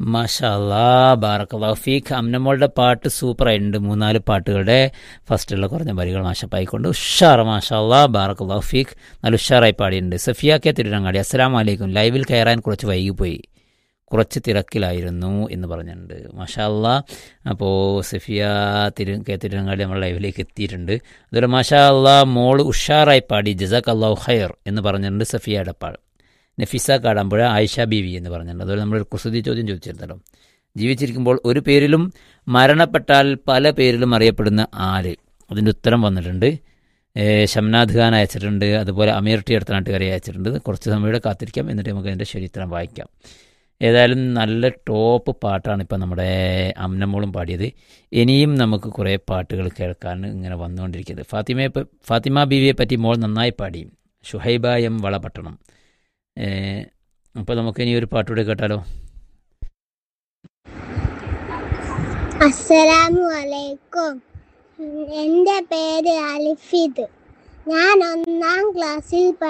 മാഷാല്ലാ ബാറക്കല്ലാഹു ഫീഖ് അമ്നമോളുടെ പാട്ട് സൂപ്പറായിട്ടുണ്ട് മൂന്നാല് പാട്ടുകളുടെ ഫസ്റ്റുള്ള കുറഞ്ഞ വരികൾ മാഷപ്പായിക്കൊണ്ട് ഉഷാറ് മാഷാല്ലാ ബാറക്കല്ലാഹു ഫീഖ് നല്ല ഉഷാറായി പാടിയിട്ടുണ്ട് സഫിയ കെ തിരുരങ്ങാടി അസ്സലാം വലൈക്കും ലൈവിൽ കയറാൻ കുറച്ച് വൈകിപ്പോയി കുറച്ച് തിരക്കിലായിരുന്നു എന്ന് പറഞ്ഞിട്ടുണ്ട് മാഷാല്ലാ അപ്പോൾ സഫിയ തിരു കെ തിരുരങ്ങാടി നമ്മൾ ലൈവിലേക്ക് എത്തിയിട്ടുണ്ട് അതുപോലെ മാഷാല്ലാ മോള് ഉഷാറായി പാടി ജസാഖ് അള്ളാഹു ഖൈർ എന്ന് പറഞ്ഞിട്ടുണ്ട് സഫിയ എടപ്പാൾ നഫിസ കാടാമ്പുഴ ആയിഷ ബീവി എന്ന് പറഞ്ഞിട്ടുണ്ട് അതുപോലെ നമ്മളൊരു കുസൃതി ചോദ്യം ചോദിച്ചിരുന്നല്ലോ ജീവിച്ചിരിക്കുമ്പോൾ ഒരു പേരിലും മരണപ്പെട്ടാൽ പല പേരിലും അറിയപ്പെടുന്ന ആര് അതിൻ്റെ ഉത്തരം വന്നിട്ടുണ്ട് ഏഹ് ഷംനാഥ് ഖാൻ അയച്ചിട്ടുണ്ട് അതുപോലെ അമീർ ടി അടുത്തനാട്ടുകാരെ അയച്ചിട്ടുണ്ട് കുറച്ച് സമയം കാത്തിരിക്കാം എന്നിട്ട് നമുക്ക് അതിൻ്റെ ശരിത്തരം വായിക്കാം ഏതായാലും നല്ല ടോപ്പ് പാട്ടാണ് ഇപ്പം നമ്മുടെ അമ്നമോളും പാടിയത് ഇനിയും നമുക്ക് കുറേ പാട്ടുകൾ കേൾക്കാൻ ഇങ്ങനെ വന്നുകൊണ്ടിരിക്കുന്നത് ഫാത്തിമയെ പ- ഫാത്തിമ ബീവിയെ പറ്റി മോൾ നന്നായി പാടി ഷുഹൈബ എം വളപട്ടണം അപ്പോൾ നമുക്ക് ഇനി ഒരു പാട്ടുകൂടെ കേട്ടാലോ അസ്സലാമു അലൈക്കും എൻ്റെ പേര് അലിഫിദ് ഞാൻ ഒന്നാം ക്ലാസ്സിൽ